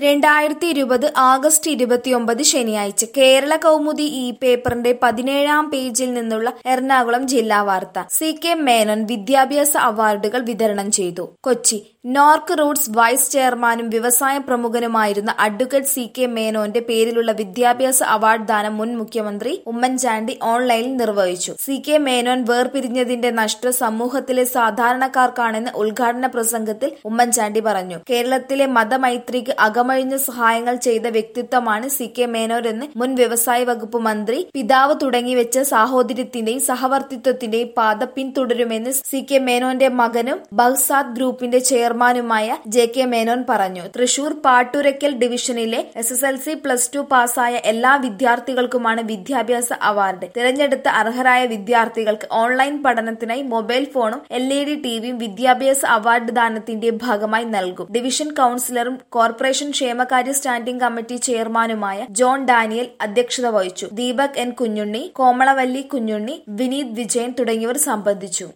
രണ്ടായിരത്തി ഇരുപത് ആഗസ്റ്റ് ഇരുപത്തിയൊമ്പത് ശനിയാഴ്ച കേരള കൗമുദി ഈ പേപ്പറിന്റെ പതിനേഴാം പേജിൽ നിന്നുള്ള എറണാകുളം ജില്ലാ വാർത്ത സി കെ മേനോൻ വിദ്യാഭ്യാസ അവാർഡുകൾ വിതരണം ചെയ്തു കൊച്ചി നോർക്ക് റൂട്ട്സ് വൈസ് ചെയർമാനും വ്യവസായ പ്രമുഖനുമായിരുന്ന അഡ്വക്കേറ്റ് സി കെ മേനോന്റെ പേരിലുള്ള വിദ്യാഭ്യാസ അവാർഡ് ദാനം മുൻ മുഖ്യമന്ത്രി ഉമ്മൻചാണ്ടി ഓൺലൈനിൽ നിർവഹിച്ചു സി കെ മേനോൻ വേർപിരിഞ്ഞതിന്റെ നഷ്ടം സമൂഹത്തിലെ സാധാരണക്കാർക്കാണെന്ന് ഉദ്ഘാടന പ്രസംഗത്തിൽ ഉമ്മൻചാണ്ടി പറഞ്ഞു കേരളത്തിലെ മതമൈത്രിക്ക് അകമഴിഞ്ഞ സഹായങ്ങൾ ചെയ്ത വ്യക്തിത്വമാണ് സി കെ മേനോൻ എന്ന് മുൻ വ്യവസായ വകുപ്പ് മന്ത്രി പിതാവ് തുടങ്ങിവെച്ച സാഹോദര്യത്തിന്റെയും സഹവർത്തിത്വത്തിന്റെയും പാത പിന്തുടരുമെന്ന് സി കെ മേനോന്റെ മകനും ബഹ്സാദ് ഗ്രൂപ്പിന്റെ ചെയർമാനുമായ ജെ കെ മേനോൻ പറഞ്ഞു തൃശൂർ പാട്ടുരയ്ക്കൽ ഡിവിഷനിലെ S S L C plus two പാസ്സായ എല്ലാ വിദ്യാർത്ഥികൾക്കുമാണ് വിദ്യാഭ്യാസ അവാർഡ് തിരഞ്ഞെടുത്ത അർഹരായ വിദ്യാർത്ഥികൾക്ക് ഓൺലൈൻ പഠനത്തിനായി മൊബൈൽ ഫോണും എൽ ഇ ഡി ടിവിയും വിദ്യാഭ്യാസ അവാർഡ് ദാനത്തിന്റെ ഭാഗമായി നൽകും ഡിവിഷൻ കൌൺസിലറും കോർപ്പറേഷൻ ക്ഷേമകാര്യ സ്റ്റാൻഡിംഗ് കമ്മിറ്റി ചെയർമാനുമായ ജോൺ ഡാനിയൽ അധ്യക്ഷത വഹിച്ചു ദീപക് എൻ കുഞ്ഞുണ്ണി കോമളവല്ലി കുഞ്ഞുണ്ണി വിനീത് വിജയൻ തുടങ്ങിയവർ സംബന്ധിച്ചു